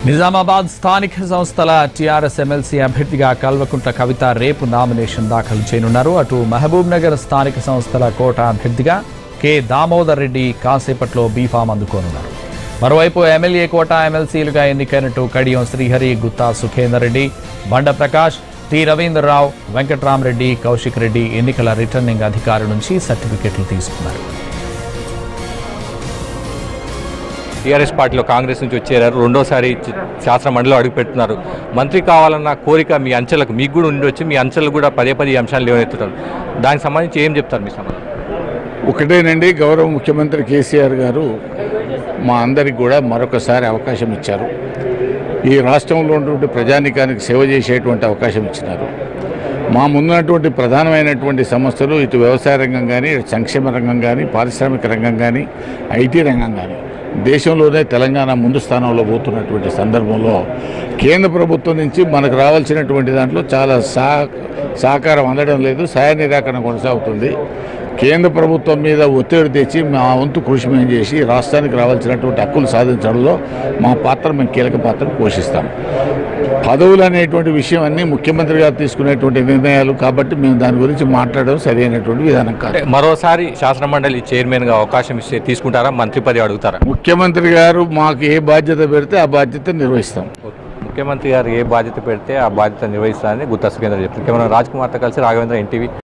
నిజామాబాద్ స్థానిక సంస్థల TRS MLC అభ్యర్థిగా కల్వకుంట్ల కవిత రేపు నామినేషన్ దాఖలు చేయనున్నారు అటు మహబూబ్ నగర్ స్థానిక సంస్థల కోట అభ్యర్థిగా కె దామోదర్ రెడ్డి కాసేపట్లో బీఫామ్ అందుకోనున్నారు మరోవైపు ఎమ్మెల్యే కోట ఎమ్మెల్సీలుగా ఎన్నికైనట్టు కడియం శ్రీహరి గుత్తా సుఖేందర్ రెడ్డి బండ ప్రకాష్ టి రవీంద్రరావు వెంకట్రామరెడ్డి కౌశిక్ రెడ్డి ఎన్నికల రిటర్నింగ్ అధికారి నుంచి సర్టిఫికెట్లు తీసుకున్నారు టీఆర్ఎస్ పార్టీలో కాంగ్రెస్ నుంచి వచ్చేరారు రెండోసారి చ- శాసన మండలిలో అడుగుపెడుతున్నారు మంత్రి కావాలన్న కోరిక మీ అంచెలకు మీకు కూడా ఉండొచ్చు మీ అంచెలు కూడా పదే పదే ఈ అంశాలు లేవనెత్తుతారు దానికి సంబంధించి ఏం చెప్తారు మీ సమాధానం ఒకటేనండి గౌరవ ముఖ్యమంత్రి కేసీఆర్ గారు మా అందరికి కూడా మరొకసారి అవకాశం ఇచ్చారు ఈ రాష్ట్రంలో ఉన్నటువంటి ప్రజానికానికి సేవ చేసేటువంటి అవకాశం ఇచ్చినారు మా ముందున్నటువంటి ప్రధానమైనటువంటి సమస్యలు ఇటు వ్యవసాయ రంగం కానీ ఇటు సంక్షేమ రంగం కానీ పారిశ్రామిక రంగం కానీ ఐటీ రంగం కానీ దేశంలోనే తెలంగాణ ముందు స్థానంలో పోతున్నటువంటి సందర్భంలో కేంద్ర ప్రభుత్వం నుంచి మనకు రావాల్సినటువంటి దాంట్లో చాలా సహ సహకారం అందడం లేదు సహాయ నిరాకరణ కొనసాగుతుంది కేంద్ర ప్రభుత్వం మీద ఒత్తిడి తెచ్చి మా వంతు కృషి మేము చేసి రాష్ట్రానికి రావాల్సినటువంటి హక్కులు సాధించడంలో మా పాత్ర మేము కీలక పాత్ర పోషిస్తాం పదవులు అనేటువంటి విషయం అన్నీ ముఖ్యమంత్రి గారు తీసుకునేటువంటి నిర్ణయాలు కాబట్టి మేము దాని గురించి మాట్లాడడం సరైనటువంటి విధానం కాదు అంటే మరోసారి శాసన మండలి చైర్మన్గా అవకాశం ఇస్తే తీసుకుంటారా మంత్రి పదవి అడుగుతారా ముఖ్యమంత్రి గారు మాకు ఏ బాధ్యత పెడితే ఆ బాధ్యత నిర్వహిస్తాం ముఖ్యమంత్రి గారు ఏ బాధ్యత పెడితే ఆ బాధ్యత నిర్వహిస్తారని గుత్తా సుఖేంద్ర చెప్తారు కేవలం రాజ్ కుమార్తో కలిసి రాఘవేంద్ర ఎన్టీవీ